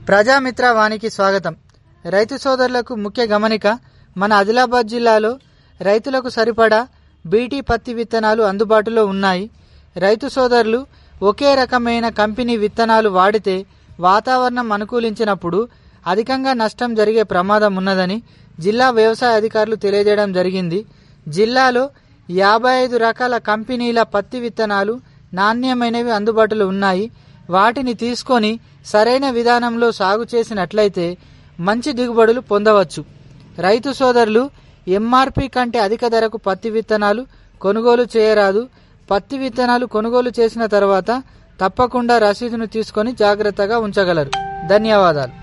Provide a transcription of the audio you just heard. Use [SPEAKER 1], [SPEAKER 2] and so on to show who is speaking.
[SPEAKER 1] ప్రజామిత్ర వానికి స్వాగతం రైతు సోదరులకు ముఖ్య గమనిక మన ఆదిలాబాద్ జిల్లాలో రైతులకు సరిపడా బీటీ పత్తి విత్తనాలు అందుబాటులో ఉన్నాయి రైతు సోదరులు ఒకే రకమైన కంపెనీ విత్తనాలు వాడితే వాతావరణం అనుకూలించినప్పుడు అధికంగా నష్టం జరిగే ప్రమాదం ఉన్నదని జిల్లా వ్యవసాయ అధికారులు తెలియజేయడం జరిగింది జిల్లాలో యాభై ఐదు రకాల కంపెనీల పత్తి విత్తనాలు నాణ్యమైనవి అందుబాటులో ఉన్నాయి వాటిని తీసుకొని సరైన విధానంలో సాగు చేసినట్లయితే మంచి దిగుబడులు పొందవచ్చు రైతు సోదరులు ఎంఆర్పి కంటే అధిక ధరకు పత్తి విత్తనాలు కొనుగోలు చేయరాదు పత్తి విత్తనాలు కొనుగోలు చేసిన తర్వాత తప్పకుండా రసీదును తీసుకొని జాగ్రత్తగా ఉంచగలరు ధన్యవాదాలు